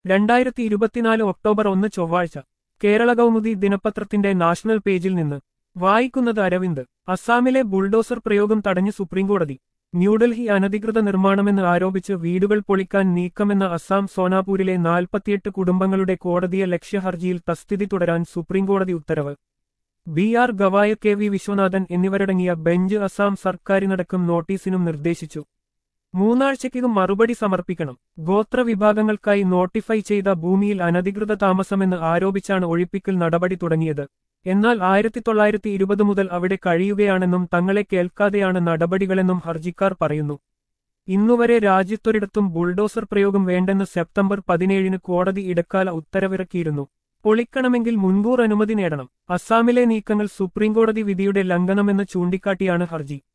രണ്ടായിരത്തി ഇരുപത്തിനാല് ഒക്ടോബർ ഒന്ന് ചൊവ്വാഴ്ച കേരള കൗമുദി ദിനപത്രത്തിന്റെ നാഷണൽ പേജിൽ നിന്ന് വായിക്കുന്നത് അരവിന്ദ് അസാമിലെ ബുൾഡോസർ പ്രയോഗം തടഞ്ഞ് സുപ്രീംകോടതി ന്യൂഡൽഹി അനധികൃത നിർമ്മാണമെന്ന് ആരോപിച്ച് വീടുകൾ പൊളിക്കാൻ നീക്കമെന്ന അസാം സോനാപൂരിലെ നാൽപ്പത്തിയെട്ട് കുടുംബങ്ങളുടെ കോടതിയെ ലക്ഷ്യഹർജിയിൽ തസ്തിതി തുടരാൻ സുപ്രീംകോടതി ഉത്തരവ് B R Gavai K V Viswanathan എന്നിവരടങ്ങിയ ബെഞ്ച് അസാം സർക്കാരിനടക്കം നോട്ടീസിനും നിർദ്ദേശിച്ചു മൂന്നാഴ്ചയ്ക്കകം മറുപടി സമർപ്പിക്കണം ഗോത്രവിഭാഗങ്ങൾക്കായി നോട്ടിഫൈ ചെയ്ത ഭൂമിയിൽ അനധികൃത താമസമെന്ന് ആരോപിച്ചാണ് ഒഴിപ്പിക്കൽ നടപടി തുടങ്ങിയത് എന്നാൽ ആയിരത്തി തൊള്ളായിരത്തി ഇരുപത് മുതൽ അവിടെ കഴിയുകയാണെന്നും തങ്ങളെ കേൾക്കാതെയാണ് നടപടികളെന്നും ഹർജിക്കാർ പറയുന്നു ഇന്നുവരെ രാജ്യത്തൊരിടത്തും ബുൾഡോസർ പ്രയോഗം വേണ്ടെന്ന് സെപ്റ്റംബർ പതിനേഴിന് കോടതി ഇടക്കാല ഉത്തരവിറക്കിയിരുന്നു പൊളിക്കണമെങ്കിൽ മുൻകൂർ അനുമതി നേടണം അസാമിലെ നീക്കങ്ങൾ സുപ്രീംകോടതി വിധിയുടെ ലംഘനമെന്ന് ചൂണ്ടിക്കാട്ടിയാണ് ഹർജി